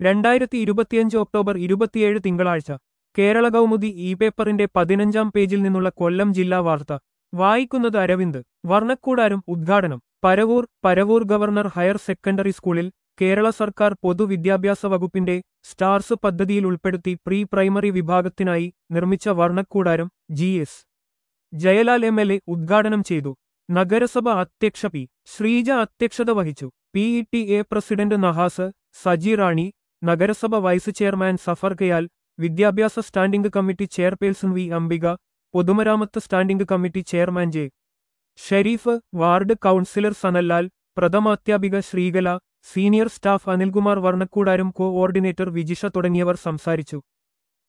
രണ്ടായിരത്തി ഇരുപത്തിയഞ്ച് ഒക്ടോബർ ഇരുപത്തിയേഴ് തിങ്കളാഴ്ച കേരള കൗമുദി ഇ പേപ്പറിന്റെ പതിനഞ്ചാം പേജിൽ നിന്നുള്ള കൊല്ലം ജില്ലാ വാർത്ത വായിക്കുന്നത് അരവിന്ദ് വർണ്ണക്കൂടാരം ഉദ്ഘാടനം Paravur Paravur government higher secondary സ്കൂളിൽ കേരള സർക്കാർ പൊതുവിദ്യാഭ്യാസ വകുപ്പിന്റെ സ്റ്റാർസ് പദ്ധതിയിൽ ഉൾപ്പെടുത്തി പ്രീ പ്രൈമറി വിഭാഗത്തിനായി നിർമ്മിച്ച Varnakkoodaram G S Jayalal M L A ഉദ്ഘാടനം ചെയ്തു നഗരസഭ അധ്യക്ഷ പി ശ്രീജ അധ്യക്ഷത വഹിച്ചു P E T A president Nahas Saji Rani നഗരസഭ വൈസ് ചെയർമാൻ സഫർ കയാൽ വിദ്യാഭ്യാസ standing committee chairperson V Ambika പൊതുമരാമത്ത് standing committee chairman J Sharif ward councillor Sanallal പ്രഥമാധ്യാപിക ശ്രീകല സീനിയർ സ്റ്റാഫ് അനിൽകുമാർ വർണ്ണക്കൂടാരും കോഓർഡിനേറ്റർ വിജിഷ തുടങ്ങിയവർ സംസാരിച്ചു